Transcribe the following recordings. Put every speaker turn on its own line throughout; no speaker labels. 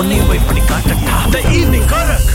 உன்னையும் போய் பண்ணி காட்டட்டா த ஈவினிங் கரக்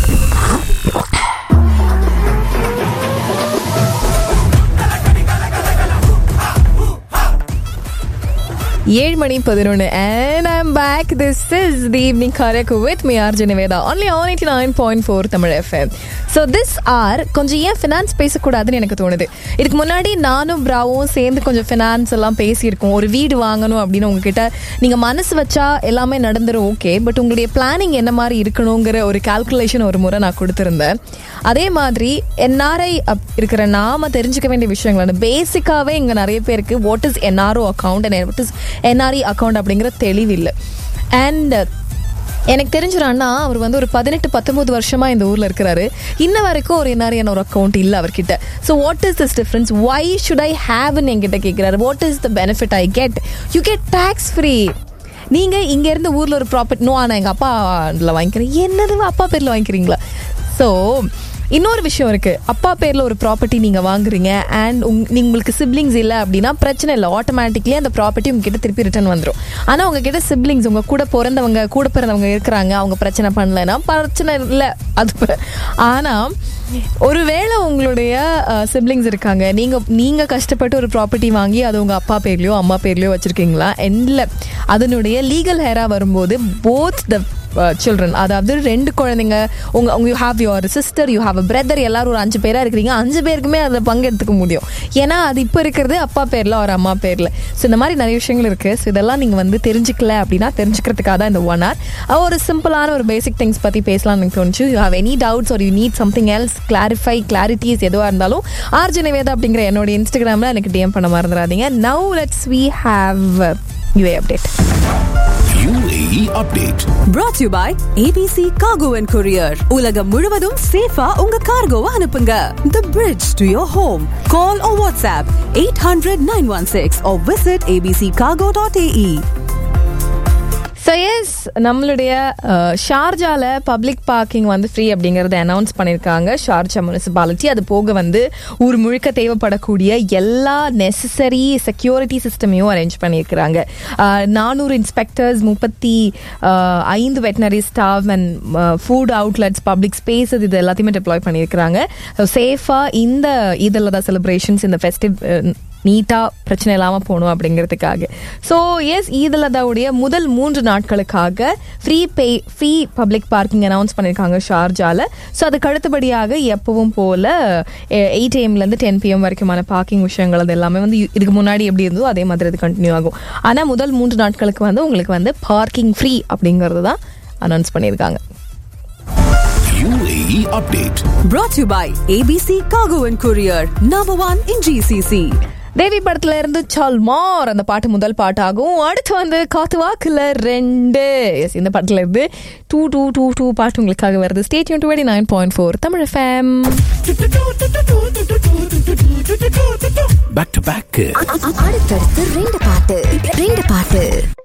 ஏழு மணி பதினொன்று and I'm back this is the evening correct with me R ஜெனவேதா only on eighty nine point four Tamil FM so this are கொஞ்சம் ஏன் ஃபினான்ஸ் பேசக்கூடாதுன்னு எனக்கு தோணுது இதுக்கு முன்னாடி நானும் பிராவும் சேர்ந்து கொஞ்சம் ஃபினான்ஸ் எல்லாம் பேசியிருக்கோம் ஒரு வீடு வாங்கணும் அப்படின்னு உங்ககிட்ட நீங்கள் மனசு வச்சா எல்லாமே நடந்துரும் ஓகே பட் உங்களுடைய பிளானிங் என்ன மாதிரி இருக்கணுங்கிற ஒரு கால்குலேஷன் ஒரு முறை நான் கொடுத்துருந்தேன் அதே மாதிரி என்ஆர்ஐ இருக்கிற நாம தெரிஞ்சுக்க வேண்டிய விஷயங்கள் பேசிக்காகவே இங்கே நிறைய பேருக்கு what is NRO account and what is NRE account அப்படிங்கிற தெளிவில்லை அண்ட் எனக்கு தெரிஞ்ச ஒரு அண்ணா அவர் வந்து ஒரு பதினெட்டு பத்தொன்பது வருஷமா இந்த ஊர்ல இருக்கிறாரு இன்ன வரைக்கும் ஒரு என்ஆர்என் ஒரு அக்கௌண்ட் இல்லை அவர்கிட்ட so what is this difference why should I ஹேவ்னு என்கிட்ட கேட்கிறாரு what is the benefit I get you get tax free நீங்க இங்க இருந்து ஊர்ல ஒரு ப்ராப்பர்ட்டி நோ நான் எங்க அப்பால வாங்கிக்கிறேன் என்னது அப்பா பேர்ல வாங்கிக்கிறீங்களா ஸோ இன்னொரு விஷயம் இருக்கு அப்பா பேர்ல ஒரு ப்ராப்பர்ட்டி நீங்க வாங்குறீங்க அண்ட் உங்களுக்கு சிப்ளிங்ஸ் இல்லை அப்படின்னா பிரச்சனை இல்லை ஆட்டோமேட்டிக்லி அந்த ப்ராப்பர்ட்டி உங்ககிட்ட திருப்பி ரிட்டர்ன் வந்துடும் ஆனா உங்ககிட்ட சிப்ளிங்ஸ் உங்க கூட பிறந்தவங்க கூட பிறந்தவங்க இருக்கிறாங்க அவங்க பிரச்சனை பண்ணலைன்னா பிரச்சனை இல்லை அது ப- ஆனா ஒருவேளை உங்களுடைய சிப்ளிங்ஸ் இருக்காங்க நீங்க நீங்க கஷ்டப்பட்டு ஒரு ப்ராப்பர்ட்டி வாங்கி அது உங்க அப்பா பேர்லயோ அம்மா பேர்லயோ வச்சிருக்கீங்களா எண்ட்ல அதனுடைய லீகல் ஹேரா வரும்போது போத் த சில்ட்ரன் அதாவது ரெண்டு குழந்தைங்க உங்க உங்க you have your sister you have a brother எல்லாரும் ஒரு அஞ்சு பேரா இருக்கிறீங்க அஞ்சு பேருக்குமே அதில் பங்கெடுத்துக்க முடியும் ஏன்னா அது இப்போ இருக்கிறது அப்பா பேர்ல ஒரு அம்மா பேர்ல ஸோ இந்த மாதிரி நிறைய விஷயங்கள் இருக்கு ஸோ இதெல்லாம் நீங்க வந்து தெரிஞ்சுக்கல அப்படின்னா தெரிஞ்சுக்கிறதுக்காக தான் இந்த ஒன் hour ஒரு சிம்பிளான ஒரு பேசிக் திங்ஸ் பத்தி பேசலாம்னு எனக்கு தோணுச்சு யூ ஹாவ் எனி டவுட்ஸ் ஒரு you need something else clarify clarities எதுவாக இருந்தாலும் ஆர்ஜி நிவேதா அப்படிங்கிற என்னோட இன்ஸ்டாகிராமில் எனக்கு டிஎம் பண்ண மறந்துடாதீங்க now let's we have UAE update
UAE update
brought to you by ABC Cargo and Courier. உலகம் முழுவதும் சேஃபா உங்க கார்கோவை அனுப்புங்க. The bridge to your home. Call or WhatsApp 800-916 or visit abccargo.ae.
So yes நம்மளுடைய அஹ், ஷார்ஜால பப்ளிக் பார்க்கிங் வந்து free அப்படிங்கறத அனௌன்ஸ் பண்ணியிருக்காங்க ஷார்ஜா முனிசிபாலிட்டி அது போக வந்து ஊர் முழுக்க தேவைப்படக்கூடிய எல்லா நெசசரி செக்யூரிட்டி சிஸ்டமையும் அரேஞ்ச் பண்ணியிருக்கிறாங்க நானூறு இன்ஸ்பெக்டர்ஸ் முப்பத்தி அஹ், ஐந்து veterinary staff and food outlets public space இது எல்லாத்தையுமே டெப்ளாய் பண்ணியிருக்கிறாங்க சேஃபாக இந்த ஈதல்லதா செலிப்ரேஷன்ஸ் இந்த ஃபெஸ்டிவ் நீட்டாக பிரச்சனை இல்லாமல் போகணும் அப்படிங்கிறதுக்காக ஸோ எஸ் ஈதலதாவுடைய முதல் மூன்று நாட்களுக்காக free pay free public parking announce பண்ணியிருக்காங்க ஷார்ஜால ஸோ அதுக்கு அடுத்தபடியாக எப்பவும் போல எயிட் ஏஎம்லேருந்து டென் பிஎம் வரைக்குமான பார்க்கிங் விஷயங்கள் அது எல்லாமே வந்து இதுக்கு முன்னாடி எப்படி இருந்தோ அதே மாதிரி அது கண்டினியூ ஆகும் ஆனால் முதல் மூன்று நாட்களுக்கு வந்து உங்களுக்கு வந்து பார்க்கிங் ஃப்ரீ அப்படிங்கிறது தான் அனௌன்ஸ் பண்ணியிருக்காங்க
UAE update
Brought to you by ABC Cargo and Courier. Number one in GCC.
தேவி படத்துல இருந்து சல்மார் அந்த பாட்டு முதல் பாட்டாகும் அடுத்து வந்து காத்து வாக்குல ரெண்டு எஸ் இந்த படத்துல இருந்து டூ டூ டூ டூ பாட்டு உங்களுக்காக வருது stay tuned twenty nine point four Tamil FM
back to back
அடுத்தடுத்து ரெண்டு பாட்டு ரெண்டு பாட்டு